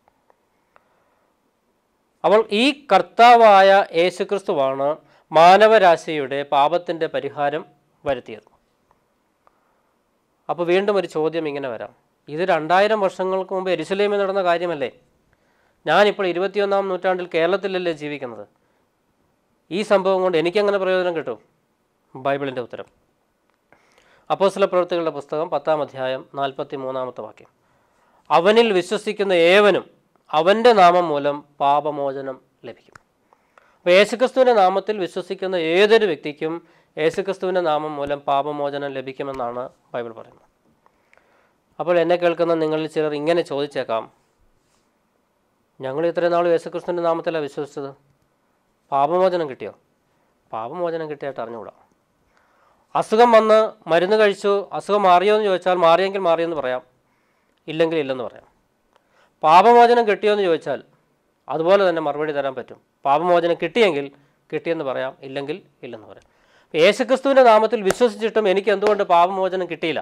അപ്പോൾ ഈ കർത്താവായ യേശുക്രിസ്തുവാണ് മാനവരാശിയുടെ പാപത്തിൻ്റെ പരിഹാരം വരുത്തിയത് അപ്പോൾ വീണ്ടും ഒരു ചോദ്യം ഇങ്ങനെ വരാം ഇത് രണ്ടായിരം വർഷങ്ങൾക്ക് മുമ്പ് എരുസലേമിൽ നടന്ന കാര്യമല്ലേ ഞാനിപ്പോൾ ഇരുപത്തിയൊന്നാം നൂറ്റാണ്ടിൽ കേരളത്തിലല്ലേ ജീവിക്കുന്നത് ഈ സംഭവം കൊണ്ട് എനിക്കെങ്ങനെ പ്രയോജനം കിട്ടും ബൈബിളിൻ്റെ ഉത്തരം അപ്പോസ്തല പ്രവൃത്തികളുടെ പുസ്തകം പത്താം അധ്യായം നാൽപ്പത്തി മൂന്നാമത്തെ വാക്യം അവനിൽ വിശ്വസിക്കുന്ന ഏവനും അവൻ്റെ നാമം മൂലം പാപമോചനം ലഭിക്കും അപ്പോൾ യേശുക്രിസ്തുവിൻ്റെ നാമത്തിൽ വിശ്വസിക്കുന്ന ഏതൊരു വ്യക്തിക്കും യേശുക്രിസ്തുവിൻ്റെ നാമം മൂലം പാപമോചനം ലഭിക്കുമെന്നാണ് ബൈബിൾ പറയുന്നത് അപ്പോൾ എന്നെ കേൾക്കുന്ന നിങ്ങളിൽ ചിലർ ഇങ്ങനെ ചോദിച്ചേക്കാം ഞങ്ങൾ ഇത്രയും നാൾ യേശുക്രിസ്തുവിൻ്റെ നാമത്തിലാണ് വിശ്വസിച്ചത് പാപമോചനം കിട്ടിയോ പാപമോചനം കിട്ടിയായിട്ട് അറിഞ്ഞുകൂടാ അസുഖം വന്ന് മരുന്ന് കഴിച്ചു അസുഖം മാറിയോ എന്ന് ചോദിച്ചാൽ മാറിയെങ്കിൽ മാറിയെന്ന് പറയാം ഇല്ലെങ്കിൽ ഇല്ലെന്ന് പറയാം പാപമോചനം കിട്ടിയോ എന്ന് ചോദിച്ചാൽ അതുപോലെ തന്നെ മറുപടി തരാൻ പറ്റും പാപമോചനം കിട്ടിയെങ്കിൽ കിട്ടിയെന്ന് പറയാം ഇല്ലെങ്കിൽ ഇല്ലെന്ന് പറയാം യേശുക്രിസ്തുവിൻ്റെ നാമത്തിൽ വിശ്വസിച്ചിട്ടും എനിക്ക് എന്തുകൊണ്ട് പാപമോചനം കിട്ടിയില്ല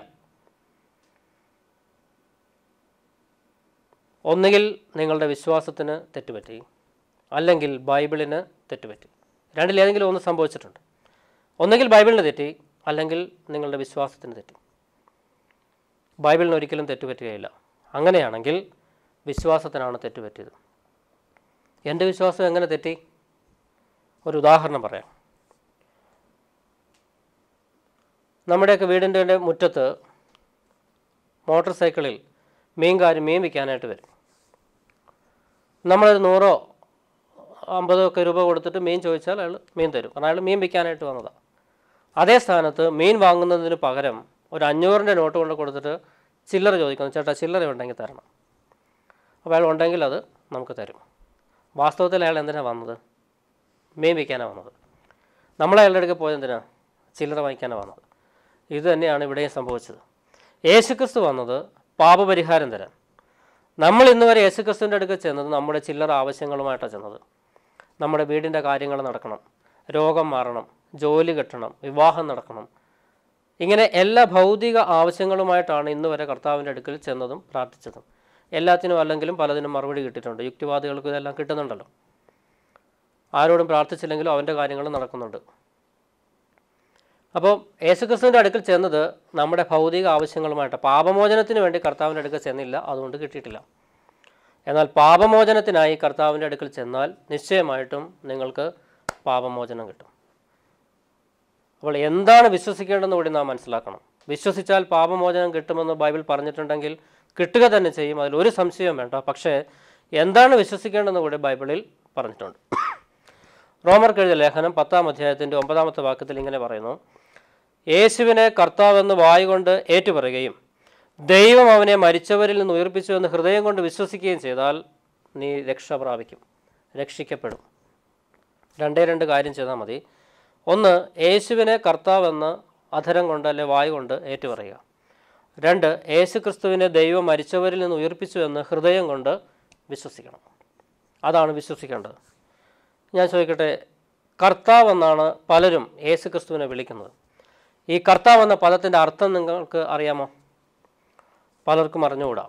ഒന്നുകിൽ നിങ്ങളുടെ വിശ്വാസത്തിന് തെറ്റുപറ്റി അല്ലെങ്കിൽ ബൈബിളിന് തെറ്റുപറ്റി രണ്ടിലേതെങ്കിലും ഒന്ന് സംഭവിച്ചിട്ടുണ്ട് ഒന്നുകിൽ ബൈബിളിന് തെറ്റി അല്ലെങ്കിൽ നിങ്ങളുടെ വിശ്വാസത്തിന് തെറ്റി ബൈബിളിന് ഒരിക്കലും തെറ്റുപറ്റുകയില്ല അങ്ങനെയാണെങ്കിൽ വിശ്വാസത്തിനാണ് തെറ്റുപറ്റിയത് എൻ്റെ വിശ്വാസം എങ്ങനെ തെറ്റി ഒരു ഉദാഹരണം പറയാം നമ്മുടെയൊക്കെ വീടിൻ്റെ മുറ്റത്ത് മോട്ടോർ സൈക്കിളിൽ മീൻകാർ മീൻ വിൽക്കാനായിട്ട് വരും നമ്മളൊരു നൂറോ അമ്പതോ ഒക്കെ രൂപ കൊടുത്തിട്ട് മീൻ ചോദിച്ചാൽ അയാൾ മീൻ തരും കാരണം അയാൾ മീൻ വിൽക്കാനായിട്ട് വന്നതാണ് അതേ സ്ഥാനത്ത് മീൻ വാങ്ങുന്നതിന് പകരം ഒരു അഞ്ഞൂറിൻ്റെ നോട്ട് കൊണ്ട് കൊടുത്തിട്ട് ചില്ലറ ചോദിക്കുന്നു ചേട്ടാ ചില്ലറ ഉണ്ടെങ്കിൽ തരണം അപ്പോൾ അയാൾ ഉണ്ടെങ്കിൽ അത് നമുക്ക് തരും വാസ്തവത്തിൽ അയാൾ എന്തിനാണ് വന്നത് മീൻ വിൽക്കാനാണ് വന്നത് നമ്മൾ അയാളുടെ അടുക്ക് പോയത് എന്തിനാണ് ചില്ലറ വാങ്ങിക്കാനാണ് വന്നത് ഇത് തന്നെയാണ് ഇവിടെയും സംഭവിച്ചത് യേശുക്രിസ്തു വന്നത് പാപപരിഹാരം തരാൻ നമ്മൾ ഇന്ന് വരെ യേശുക്രിസ്തുവിൻ്റെ അടുക്ക് ചെന്നത് നമ്മുടെ ചില്ലറ ആവശ്യങ്ങളുമായിട്ടാണ് ചെന്നത് നമ്മുടെ വീടിൻ്റെ കാര്യങ്ങൾ നടക്കണം രോഗം മാറണം ജോലി കിട്ടണം വിവാഹം നടക്കണം ഇങ്ങനെ എല്ലാ ഭൗതിക ആവശ്യങ്ങളുമായിട്ടാണ് ഇന്ന് വരെ കർത്താവിൻ്റെ അടുക്കൽ ചെന്നതും പ്രാർത്ഥിച്ചതും എല്ലാത്തിനും അല്ലെങ്കിലും പലതിനും മറുപടി കിട്ടിയിട്ടുണ്ട് യുക്തിവാദികൾക്ക് ഇതെല്ലാം കിട്ടുന്നുണ്ടല്ലോ ആരോടും പ്രാർത്ഥിച്ചില്ലെങ്കിലും അവൻ്റെ കാര്യങ്ങൾ നടക്കുന്നുണ്ട് അപ്പോൾ യേശുക്രിസ്തുവിൻ്റെ അടുക്കൽ ചെന്നത് നമ്മുടെ ഭൗതിക ആവശ്യങ്ങളുമായിട്ട് പാപമോചനത്തിന് വേണ്ടി കർത്താവിൻ്റെ അടുക്കൽ ചെന്നില്ല അതുകൊണ്ട് കിട്ടിയിട്ടില്ല എന്നാൽ പാപമോചനത്തിനായി കർത്താവിൻ്റെ അടുക്കൽ ചെന്നാൽ നിശ്ചയമായിട്ടും നിങ്ങൾക്ക് പാപമോചനം കിട്ടും അപ്പോൾ എന്താണ് വിശ്വസിക്കേണ്ടതെന്ന് കൂടി നാം മനസ്സിലാക്കണം വിശ്വസിച്ചാൽ പാപമോചനം കിട്ടുമെന്ന് ബൈബിൾ പറഞ്ഞിട്ടുണ്ടെങ്കിൽ കിട്ടുക തന്നെ ചെയ്യും അതിൽ ഒരു സംശയവും വേണ്ട പക്ഷേ എന്താണ് വിശ്വസിക്കേണ്ടതെന്ന് കൂടി ബൈബിളിൽ പറഞ്ഞിട്ടുണ്ട് റോമർക്ക് എഴുതിയ ലേഖനം പത്താം അധ്യായത്തിൻ്റെ ഒമ്പതാമത്തെ വാക്യത്തിൽ ഇങ്ങനെ പറയുന്നു യേശുവിനെ കർത്താവെന്ന് വായുകൊണ്ട് ഏറ്റുപറയുകയും ദൈവം അവനെ മരിച്ചവരിൽ നിന്ന് ഉയർപ്പിച്ചു എന്ന് ഹൃദയം കൊണ്ട് വിശ്വസിക്കുകയും ചെയ്താൽ നീ രക്ഷ പ്രാപിക്കും രക്ഷിക്കപ്പെടും രണ്ടേ രണ്ട് കാര്യം ചെയ്താൽ മതി ഒന്ന് യേശുവിനെ കർത്താവെന്ന് അധരം കൊണ്ട് അല്ലെ വായു കൊണ്ട് ഏറ്റുപറയുക രണ്ട് യേശു ക്രിസ്തുവിനെ ദൈവം മരിച്ചവരിൽ നിന്ന് ഉയർപ്പിച്ചു എന്ന് ഹൃദയം കൊണ്ട് വിശ്വസിക്കണം അതാണ് വിശ്വസിക്കേണ്ടത് ഞാൻ ചോദിക്കട്ടെ കർത്താവ് എന്നാണ് പലരും യേശു ക്രിസ്തുവിനെ വിളിക്കുന്നത് ഈ കർത്താവ് എന്ന പദത്തിൻ്റെ അർത്ഥം നിങ്ങൾക്ക് അറിയാമോ പലർക്കും അറിഞ്ഞുകൂടാ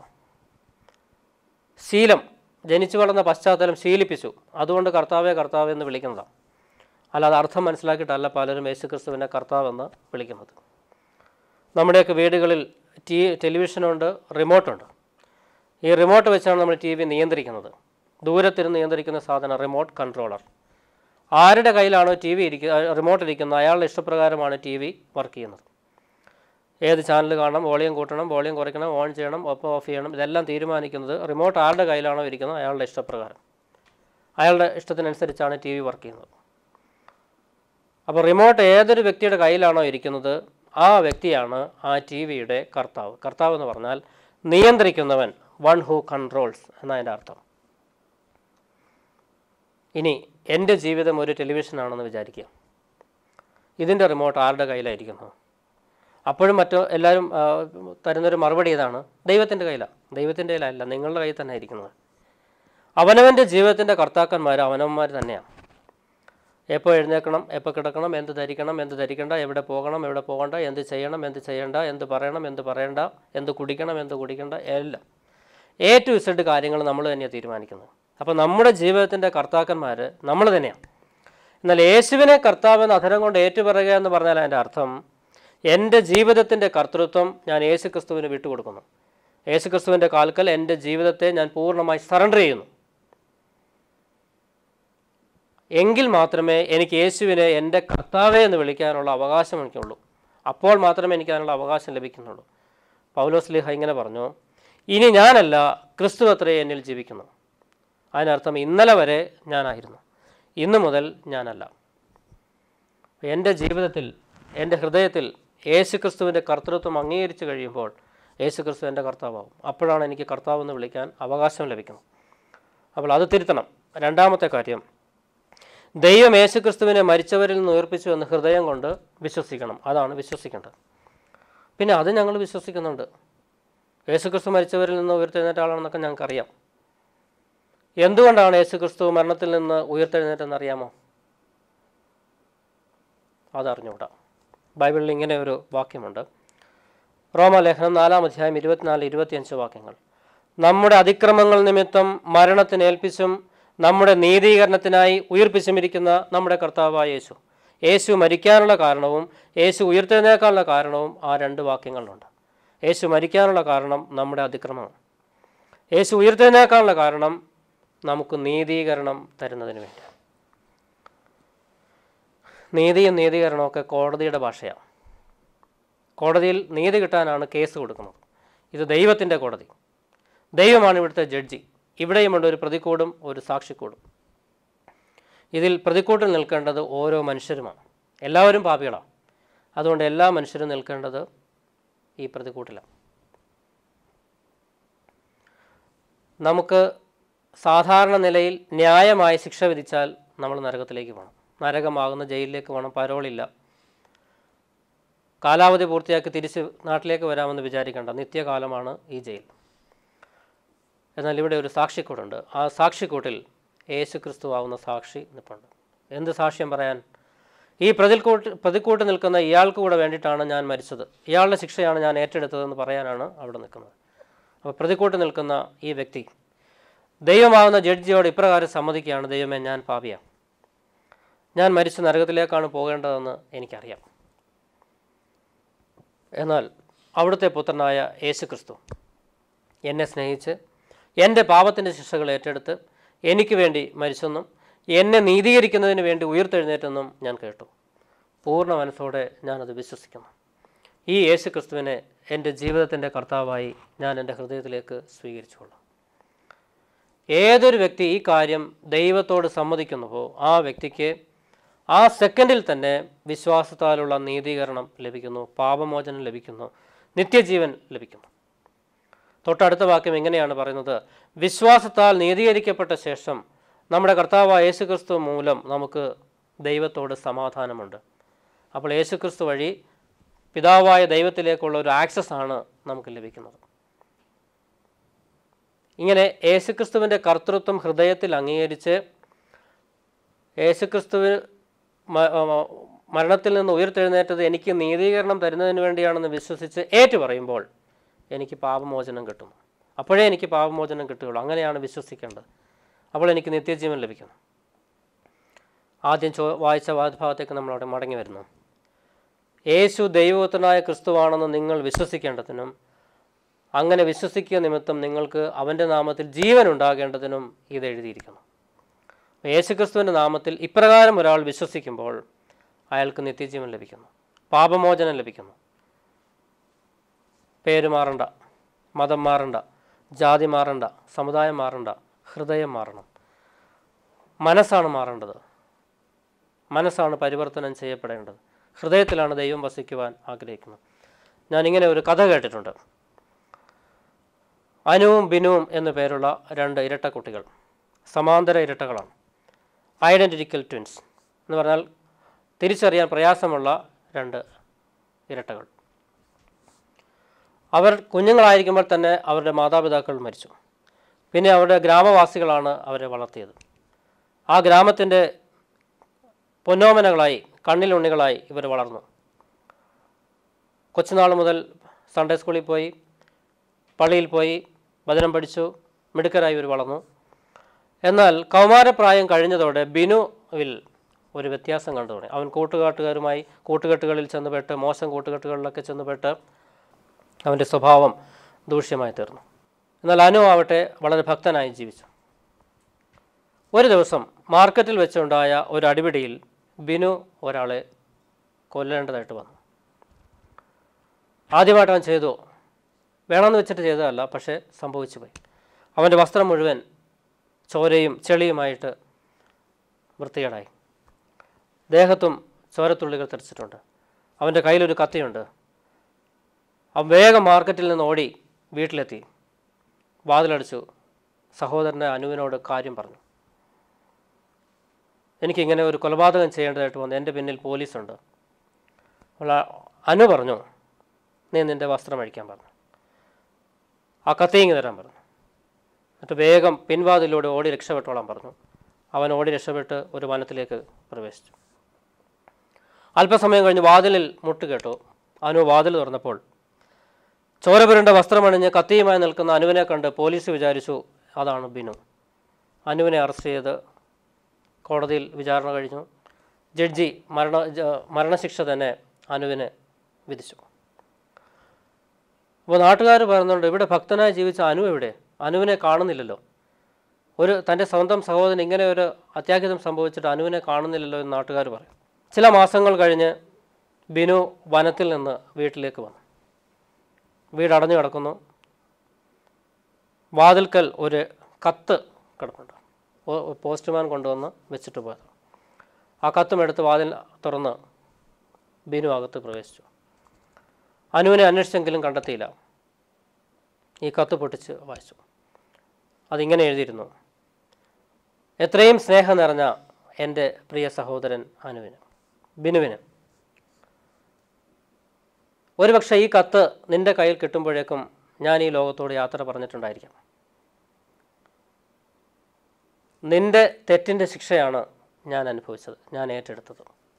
ശീലം ജനിച്ചു വളർന്ന പശ്ചാത്തലം ശീലിപ്പിച്ചു അതുകൊണ്ട് കർത്താവെ കർത്താവ് എന്ന് വിളിക്കുന്നതാണ് അല്ലാതെ അർത്ഥം മനസ്സിലാക്കിയിട്ടല്ല പലരും യേശു ക്രിസ്തുവിനെ കർത്താവെന്ന് വിളിക്കുന്നത് നമ്മുടെയൊക്കെ വീടുകളിൽ ടി ടെലിവിഷനുണ്ട് റിമോട്ടുണ്ട് ഈ റിമോട്ട് വെച്ചാണ് നമ്മൾ ടി വി നിയന്ത്രിക്കുന്നത് ദൂരത്തിരുന്ന് നിയന്ത്രിക്കുന്ന സാധനം റിമോട്ട് കൺട്രോളർ ആരുടെ കയ്യിലാണോ ടി വി ഇരിക്കുക റിമോട്ട് ഇരിക്കുന്നത് അയാളുടെ ഇഷ്ടപ്രകാരമാണ് ടി വി വർക്ക് ചെയ്യുന്നത് ഏത് ചാനൽ കാണണം വോളിയം കൂട്ടണം വോളിയം കുറയ്ക്കണം ഓൺ ചെയ്യണം ഒപ്പം ഓഫ് ചെയ്യണം ഇതെല്ലാം തീരുമാനിക്കുന്നത് റിമോട്ട് ആരുടെ കയ്യിലാണോ ഇരിക്കുന്നത് അയാളുടെ ഇഷ്ടപ്രകാരം അയാളുടെ ഇഷ്ടത്തിനനുസരിച്ചാണ് ടി വി വർക്ക് ചെയ്യുന്നത് അപ്പോൾ റിമോട്ട് ഏതൊരു വ്യക്തിയുടെ കയ്യിലാണോ ഇരിക്കുന്നത് ആ വ്യക്തിയാണ് ആ ടി വിയുടെ കർത്താവ് കർത്താവ് എന്ന് പറഞ്ഞാൽ നിയന്ത്രിക്കുന്നവൻ വൺ ഹൂ കൺട്രോൾസ് എന്നതിൻ്റെ അർത്ഥം ഇനി എൻ്റെ ജീവിതം ഒരു ടെലിവിഷനാണെന്ന് വിചാരിക്കുക ഇതിൻ്റെ റിമോട്ട് ആരുടെ കയ്യിലായിരിക്കുന്നത് അപ്പോഴും മറ്റു എല്ലാവരും ആ, തരുന്നൊരു മറുപടി ഇതാണ് ദൈവത്തിൻ്റെ കയ്യിലാണ് ദൈവത്തിൻ്റെ കയ്യിലല്ല നിങ്ങളുടെ കയ്യിൽ തന്നെ ഇരിക്കുന്നത് അവനവൻ്റെ ജീവിതത്തിൻ്റെ കർത്താക്കന്മാർ അവനവന്മാർ തന്നെയാണ് എപ്പോൾ എഴുന്നേൽക്കണം എപ്പോൾ കിടക്കണം എന്ത് ധരിക്കണം എന്ത് ധരിക്കണ്ട എവിടെ പോകണം എവിടെ പോകണ്ട എന്ത് ചെയ്യണം എന്ത് ചെയ്യണ്ട എന്ത് പറയണം എന്ത് പറയണ്ട എന്ത് കുടിക്കണം എന്ത് കുടിക്കണ്ട എല്ലാം എ ടു ഇസഡ് കാര്യങ്ങൾ നമ്മൾ തന്നെയാണ് തീരുമാനിക്കുന്നത് അപ്പോൾ നമ്മുടെ ജീവിതത്തിൻ്റെ കർത്താക്കന്മാർ നമ്മൾ തന്നെയാണ് എന്നാൽ യേശുവിനെ കർത്താവെന്ന് അധരം കൊണ്ട് ഏറ്റുപറയുക എന്ന് പറഞ്ഞാൽ അതിൻ്റെ അർത്ഥം എൻ്റെ ജീവിതത്തിൻ്റെ കർത്തൃത്വം ഞാൻ യേശു ക്രിസ്തുവിന് വിട്ടുകൊടുക്കുന്നു യേശു ക്രിസ്തുവിൻ്റെ കാൽക്കൽ എൻ്റെ ജീവിതത്തെ ഞാൻ പൂർണ്ണമായി സറണ്ടർ ചെയ്യുന്നു എങ്കിൽ മാത്രമേ എനിക്ക് യേശുവിനെ എൻ്റെ കർത്താവേ എന്ന് വിളിക്കാനുള്ള അവകാശം എനിക്കുള്ളൂ അപ്പോൾ മാത്രമേ എനിക്ക് അതിനുള്ള അവകാശം ലഭിക്കുന്നുള്ളൂ പൗലോസ് ലിഹ ഇങ്ങനെ പറഞ്ഞു ഇനി ഞാനല്ല ക്രിസ്തു അത്രേ എന്നിൽ ജീവിക്കുന്നു അതിനർത്ഥം ഇന്നലെ വരെ ഞാനായിരുന്നു ഇന്നു മുതൽ ഞാനല്ല എൻ്റെ ജീവിതത്തിൽ എൻ്റെ ഹൃദയത്തിൽ യേശു ക്രിസ്തുവിൻ്റെ കർത്തൃത്വം അംഗീകരിച്ച് കഴിയുമ്പോൾ യേശു ക്രിസ്തു എൻ്റെ കർത്താവാകും അപ്പോഴാണ് എനിക്ക് കർത്താവ് എന്ന് വിളിക്കാൻ അവകാശം ലഭിക്കുന്നത് അപ്പോൾ അത് തിരുത്തണം രണ്ടാമത്തെ കാര്യം ദൈവം യേശു ക്രിസ്തുവിനെ മരിച്ചവരിൽ നിന്ന് ഉയർപ്പിച്ചു എന്ന് ഹൃദയം കൊണ്ട് വിശ്വസിക്കണം അതാണ് വിശ്വസിക്കേണ്ടത് പിന്നെ അത് ഞങ്ങൾ വിശ്വസിക്കുന്നുണ്ട് യേശു ക്രിസ്തു മരിച്ചവരിൽ നിന്ന് ഉയർത്തെഴുന്നേറ്റ ആളാണെന്നൊക്കെ ഞങ്ങൾക്കറിയാം എന്തുകൊണ്ടാണ് യേശു ക്രിസ്തു മരണത്തിൽ നിന്ന് ഉയർത്തെഴുന്നേറ്റെന്ന് അറിയാമോ അതറിഞ്ഞുകൂടാ ബൈബിളിൽ ഇങ്ങനെ ഒരു വാക്യമുണ്ട് റോമലേഖനം നാലാം അധ്യായം ഇരുപത്തിനാല് ഇരുപത്തിയഞ്ച് വാക്യങ്ങൾ നമ്മുടെ അതിക്രമങ്ങൾ നിമിത്തം മരണത്തിന് ഏൽപ്പിച്ചും നമ്മുടെ നീതീകരണത്തിനായി ഉയർപ്പിച്ചുമിരിക്കുന്ന നമ്മുടെ കർത്താവായ യേശു യേശു മരിക്കാനുള്ള കാരണവും യേശു ഉയർത്തെഴുന്നേക്കാനുള്ള കാരണവും ആ രണ്ട് വാക്യങ്ങളിലുണ്ട് യേശു മരിക്കാനുള്ള കാരണം നമ്മുടെ അതിക്രമമാണ് യേശു ഉയർത്തെഴുന്നേക്കാനുള്ള കാരണം നമുക്ക് നീതീകരണം തരുന്നതിന് വേണ്ടി നീതിയും നീതീകരണവും ഒക്കെ കോടതിയുടെ ഭാഷയാണ് കോടതിയിൽ നീതി കിട്ടാനാണ് കേസ് കൊടുക്കുന്നത് ഇത് ദൈവത്തിൻ്റെ കോടതി ദൈവമാണ് ഇവിടുത്തെ ജഡ്ജി ഇവിടെയുമുണ്ട് ഒരു പ്രതിക്കൂടും ഒരു സാക്ഷിക്കൂടും ഇതിൽ പ്രതിക്കൂട്ടിൽ നിൽക്കേണ്ടത് ഓരോ മനുഷ്യരുമാണ് എല്ലാവരും പാപികളാണ് അതുകൊണ്ട് എല്ലാ മനുഷ്യരും നിൽക്കേണ്ടത് ഈ പ്രതിക്കൂട്ടിലാണ് നമുക്ക് സാധാരണ നിലയിൽ ന്യായമായി ശിക്ഷ വിധിച്ചാൽ നമ്മൾ നരകത്തിലേക്ക് പോകണം നരകമാകുന്ന ജയിലിലേക്ക് പോകണം പരോളില്ല കാലാവധി പൂർത്തിയാക്കി തിരിച്ച് നാട്ടിലേക്ക് വരാമെന്ന് വിചാരിക്കേണ്ട നിത്യകാലമാണ് ഈ ജയിൽ എന്നാൽ ഇവിടെ ഒരു സാക്ഷിക്കൂടുണ്ട് ആ സാക്ഷിക്കൂട്ടിൽ യേശു ക്രിസ്തു ആവുന്ന സാക്ഷി നിൽപ്പുണ്ട് എന്ത് സാക്ഷ്യം പറയാൻ ഈ പ്രതിക്കൂട്ട് പ്രതിക്കൂട്ട് നിൽക്കുന്ന ഇയാൾക്ക് കൂടെ വേണ്ടിയിട്ടാണ് ഞാൻ മരിച്ചത് ഇയാളുടെ ശിക്ഷയാണ് ഞാൻ ഏറ്റെടുത്തതെന്ന് പറയാനാണ് അവിടെ നിൽക്കുന്നത് അപ്പോൾ പ്രതിക്കൂട്ട് നിൽക്കുന്ന ഈ വ്യക്തി ദൈവമാവുന്ന ജഡ്ജിയോട് ഇപ്രകാരം സമ്മതിക്കുകയാണ് ദൈവമേ ഞാൻ പാപിയാണ് ഞാൻ മരിച്ച നരകത്തിലേക്കാണ് പോകേണ്ടതെന്ന് എനിക്കറിയാം എന്നാൽ അവിടുത്തെ പുത്രനായ യേശു ക്രിസ്തു എന്നെ സ്നേഹിച്ച് എൻ്റെ പാപത്തിൻ്റെ ശിക്ഷകൾ ഏറ്റെടുത്ത് എനിക്ക് വേണ്ടി മരിച്ചെന്നും എന്നെ നീതീകരിക്കുന്നതിന് വേണ്ടി ഉയർത്തെഴുന്നേറ്റെന്നും ഞാൻ കേട്ടു പൂർണ്ണ മനസ്സോടെ ഞാനത് വിശ്വസിക്കുന്നു ഈ യേശു ക്രിസ്തുവിനെ എൻ്റെ ജീവിതത്തിൻ്റെ കർത്താവായി ഞാൻ എൻ്റെ ഹൃദയത്തിലേക്ക് സ്വീകരിച്ചുകൊള്ളാം ഏതൊരു വ്യക്തി ഈ കാര്യം ദൈവത്തോട് സമ്മതിക്കുന്നുവോ ആ വ്യക്തിക്ക് ആ സെക്കൻഡിൽ തന്നെ വിശ്വാസത്താലുള്ള നീതീകരണം ലഭിക്കുന്നു പാപമോചനം ലഭിക്കുന്നു നിത്യജീവൻ ലഭിക്കുന്നു തൊട്ടടുത്ത വാക്യം എങ്ങനെയാണ് പറയുന്നത് വിശ്വാസത്താൽ നീതീകരിക്കപ്പെട്ട ശേഷം നമ്മുടെ കർത്താവായ യേശുക്രിസ്തു മൂലം നമുക്ക് ദൈവത്തോട് സമാധാനമുണ്ട് അപ്പോൾ യേശുക്രിസ്തു വഴി പിതാവായ ദൈവത്തിലേക്കുള്ള ഒരു ആക്സസ് ആണ് നമുക്ക് ലഭിക്കുന്നത് ഇങ്ങനെ യേശുക്രിസ്തുവിൻ്റെ കർത്തൃത്വം ഹൃദയത്തിൽ അംഗീകരിച്ച് യേശുക്രിസ്തുവിന് മ- മ- മരണത്തിൽ നിന്ന് ഉയർത്തെഴുന്നേറ്റത് എനിക്ക് നീതീകരണം തരുന്നതിന് വേണ്ടിയാണെന്ന് വിശ്വസിച്ച് ഏറ്റു പറയുമ്പോൾ എനിക്ക് പാപമോചനം കിട്ടും അപ്പോഴേ എനിക്ക് പാപമോചനം കിട്ടുകയുള്ളൂ അങ്ങനെയാണ് വിശ്വസിക്കേണ്ടത് അപ്പോൾ എനിക്ക് നിത്യജീവൻ ലഭിക്കും ആദ്യം ചോ വായിച്ച ഭാഗത്തേക്ക് നമ്മൾ അവിടെ മടങ്ങി വരുന്നു യേശു ദൈവപുത്രനായ ക്രിസ്തുവാണെന്ന് നിങ്ങൾ വിശ്വസിക്കേണ്ടതിനും അങ്ങനെ വിശ്വസിക്കുക നിമിത്തം നിങ്ങൾക്ക് അവൻ്റെ നാമത്തിൽ ജീവൻ ഉണ്ടാകേണ്ടതിനും ഇത് എഴുതിയിരിക്കുന്നു യേശുക്രിസ്തുവിൻ്റെ നാമത്തിൽ ഇപ്രകാരം ഒരാൾ വിശ്വസിക്കുമ്പോൾ അയാൾക്ക് നിത്യജീവൻ ലഭിക്കുന്നു പാപമോചനം ലഭിക്കുന്നു പേര് മാറണ്ട മതം മാറണ്ട ജാതി മാറണ്ട സമുദായം മാറണ്ട ഹൃദയം മാറണം മനസ്സാണ് മാറേണ്ടത് മനസ്സാണ് പരിവർത്തനം ചെയ്യപ്പെടേണ്ടത് ഹൃദയത്തിലാണ് ദൈവം വസിക്കുവാൻ ആഗ്രഹിക്കുന്നത് ഞാനിങ്ങനെ ഒരു കഥ കേട്ടിട്ടുണ്ട് അനുവും ബിനുവും എന്നു പേരുള്ള രണ്ട് ഇരട്ട കുട്ടികൾ സമാന്തര ഇരട്ടകളാണ് ഐഡൻറ്റിറ്റിക്കൽ ട്വിൻസ് എന്ന് പറഞ്ഞാൽ തിരിച്ചറിയാൻ പ്രയാസമുള്ള രണ്ട് ഇരട്ടകൾ അവർ കുഞ്ഞുങ്ങളായിരിക്കുമ്പോൾ തന്നെ അവരുടെ മാതാപിതാക്കൾ മരിച്ചു പിന്നെ അവരുടെ ഗ്രാമവാസികളാണ് അവരെ വളർത്തിയത് ആ ഗ്രാമത്തിൻ്റെ പൊന്നോമനകളായി കണ്ണിലുണ്ണികളായി ഇവർ വളർന്നു കൊച്ചുനാൾ മുതൽ സൺഡേ സ്കൂളിൽ പോയി പള്ളിയിൽ പോയി വചനം പഠിച്ചു മിടുക്കരായി ഇവർ വളർന്നു എന്നാൽ കൗമാരപ്രായം കഴിഞ്ഞതോടെ ബിനുവിൽ ഒരു വ്യത്യാസം കണ്ടു തുടങ്ങി അവൻ കൂട്ടുകാട്ടുകാരുമായി കൂട്ടുകെട്ടുകളിൽ ചെന്നുപെട്ട് മോശം കൂട്ടുകെട്ടുകളിലൊക്കെ ചെന്നുപെട്ട് അവൻ്റെ സ്വഭാവം ദൂഷ്യമായി തീർന്നു എന്നാൽ അനു ആവട്ടെ വളരെ ഭക്തനായി ജീവിച്ചു ഒരു ദിവസം മാർക്കറ്റിൽ വെച്ചുണ്ടായ ഒരു അടിപിടിയിൽ ബിനു ഒരാളെ കൊല്ലേണ്ടതായിട്ട് വന്നു ആദ്യമായിട്ട് അവൻ ചെയ്തു വേണമെന്ന് വെച്ചിട്ട് ചെയ്തതല്ല പക്ഷേ സംഭവിച്ചു പോയി അവൻ്റെ വസ്ത്രം മുഴുവൻ ചോരയും ചെളിയുമായിട്ട് വൃത്തികേടായി ദേഹത്തും ചോരത്തുള്ളികൾ തെറിച്ചിട്ടുണ്ട് അവൻ്റെ കയ്യിലൊരു കത്തിയുണ്ട് അവൻ വേഗം മാർക്കറ്റിൽ നിന്ന് ഓടി വീട്ടിലെത്തി വാതിലടിച്ചു സഹോദരൻ്റെ അനുവിനോട് കാര്യം പറഞ്ഞു എനിക്കിങ്ങനെ ഒരു കൊലപാതകം ചെയ്യേണ്ടതായിട്ട് വന്നു എൻ്റെ പിന്നിൽ പോലീസുണ്ട് അപ്പോൾ ആ അനു പറഞ്ഞു നീ നിൻ്റെ വസ്ത്രം അഴിക്കാൻ പറഞ്ഞു ആ കത്തിയിങ് തരാൻ പറഞ്ഞു എന്നിട്ട് വേഗം പിൻവാതിലൂടെ ഓടി രക്ഷപ്പെട്ടോളാൻ പറഞ്ഞു അവൻ ഓടി രക്ഷപ്പെട്ട് ഒരു വനത്തിലേക്ക് പ്രവേശിച്ചു അല്പസമയം കഴിഞ്ഞ് വാതിലിൽ മുട്ട് കേട്ടു അനു വാതിൽ തുറന്നപ്പോൾ ചോരപുരണ്ട വസ്ത്രമണിഞ്ഞ് കത്തിയുമായി നിൽക്കുന്ന അനുവിനെ കണ്ട് പോലീസ് വിചാരിച്ചു അതാണ് ബിനു അനുവിനെ അറസ്റ്റ് ചെയ്ത് കോടതിയിൽ വിചാരണ കഴിഞ്ഞു ജഡ്ജി മരണ ജ- മരണശിക്ഷ തന്നെ അനുവിന് വിധിച്ചു അപ്പോൾ നാട്ടുകാർ പറയുന്നുണ്ട് ഇവിടെ ഭക്തനായി ജീവിച്ച അനു എവിടെ അനുവിനെ കാണുന്നില്ലല്ലോ ഒരു തൻ്റെ സ്വന്തം സഹോദരൻ ഇങ്ങനെ ഒരു അത്യാഹിതം സംഭവിച്ചിട്ട് അനുവിനെ കാണുന്നില്ലല്ലോ എന്ന് നാട്ടുകാർ പറയും ചില മാസങ്ങൾ കഴിഞ്ഞ് ബിനു വനത്തിൽ നിന്ന് വീട്ടിലേക്ക് വന്നു വീട് അടഞ്ഞു കിടക്കുന്നു വാതിൽക്കൽ ഒരു കത്ത് കിടപ്പുണ്ട് പോ- പോസ്റ്റ്മാൻ കൊണ്ടുവന്ന് വെച്ചിട്ട് പോയത് ആ കത്തും എടുത്ത് വാതിൽ തുറന്ന് ബിനു അകത്ത് പ്രവേശിച്ചു അനുവിനെ അന്വേഷിച്ചെങ്കിലും കണ്ടെത്തിയില്ല ഈ കത്ത് പൊട്ടിച്ച് വായിച്ചു അതിങ്ങനെ എഴുതിയിരുന്നു എത്രയും സ്നേഹം നിറഞ്ഞ എൻ്റെ പ്രിയ സഹോദരൻ അനുവിന് ബിനുവിന് ഒരുപക്ഷെ ഈ കത്ത് നിന്റെ കയ്യിൽ കിട്ടുമ്പോഴേക്കും ഞാൻ ഈ ലോകത്തോട് യാത്ര പറഞ്ഞിട്ടുണ്ടായിരിക്കാം നിന്റെ തെറ്റിൻ്റെ ശിക്ഷയാണ് ഞാൻ അനുഭവിച്ചത് ഞാൻ ഏറ്റെടുത്തത്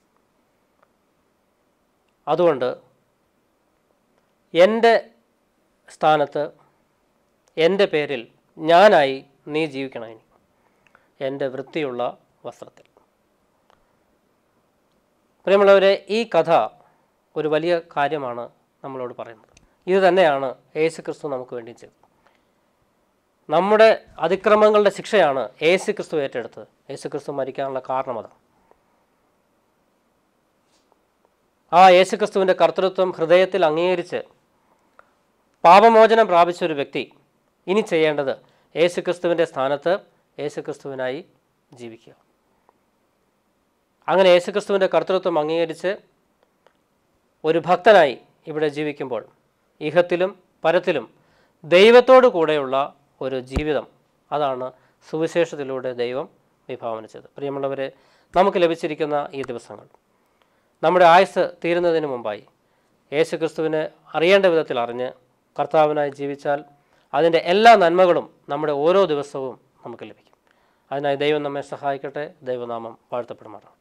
അതുകൊണ്ട് എൻ്റെ സ്ഥാനത്ത് എൻ്റെ പേരിൽ ഞാനായി നീ ജീവിക്കണം ഇനി എൻ്റെ വൃത്തിയുള്ള വസ്ത്രത്തിൽ പ്രിയമുള്ളവരെ ഈ കഥ ഒരു വലിയ കാര്യമാണ് നമ്മളോട് പറയുന്നത് ഇത് തന്നെയാണ് യേശു ക്രിസ്തു നമുക്ക് വേണ്ടി ചെയ്തത് നമ്മുടെ അതിക്രമങ്ങളുടെ ശിക്ഷയാണ് യേശു ക്രിസ്തു ഏറ്റെടുത്തത് യേശു ക്രിസ്തു മരിക്കാനുള്ള കാരണം അതാണ് ആ യേശു ക്രിസ്തുവിൻ്റെ കർത്തൃത്വം ഹൃദയത്തിൽ അംഗീകരിച്ച് പാപമോചനം പ്രാപിച്ച ഒരു വ്യക്തി ഇനി ചെയ്യേണ്ടത് യേശു ക്രിസ്തുവിൻ്റെ സ്ഥാനത്ത് യേശു ക്രിസ്തുവിനായി ജീവിക്കുക അങ്ങനെ യേശു ക്രിസ്തുവിൻ്റെ കർത്തൃത്വം അംഗീകരിച്ച് ഒരു ഭക്തനായി ഇവിടെ ജീവിക്കുമ്പോൾ ഇഹത്തിലും പരത്തിലും ദൈവത്തോടു കൂടെയുള്ള ഒരു ജീവിതം അതാണ് സുവിശേഷത്തിലൂടെ ദൈവം വിഭാവന ചെയ്തത് പ്രിയമുള്ളവരെ നമുക്ക് ലഭിച്ചിരിക്കുന്ന ഈ ദിവസങ്ങൾ നമ്മുടെ ആയുസ് തീരുന്നതിന് മുമ്പായി യേശു ക്രിസ്തുവിനെ അറിയേണ്ട വിധത്തിൽ അറിഞ്ഞ് കർത്താവിനായി ജീവിച്ചാൽ അതിൻ്റെ എല്ലാ നന്മകളും നമ്മുടെ ഓരോ ദിവസവും നമുക്ക് ലഭിക്കും അതിനായി ദൈവം നമ്മെ സഹായിക്കട്ടെ ദൈവനാമം വാഴ്ത്തപ്പെടുമാറാം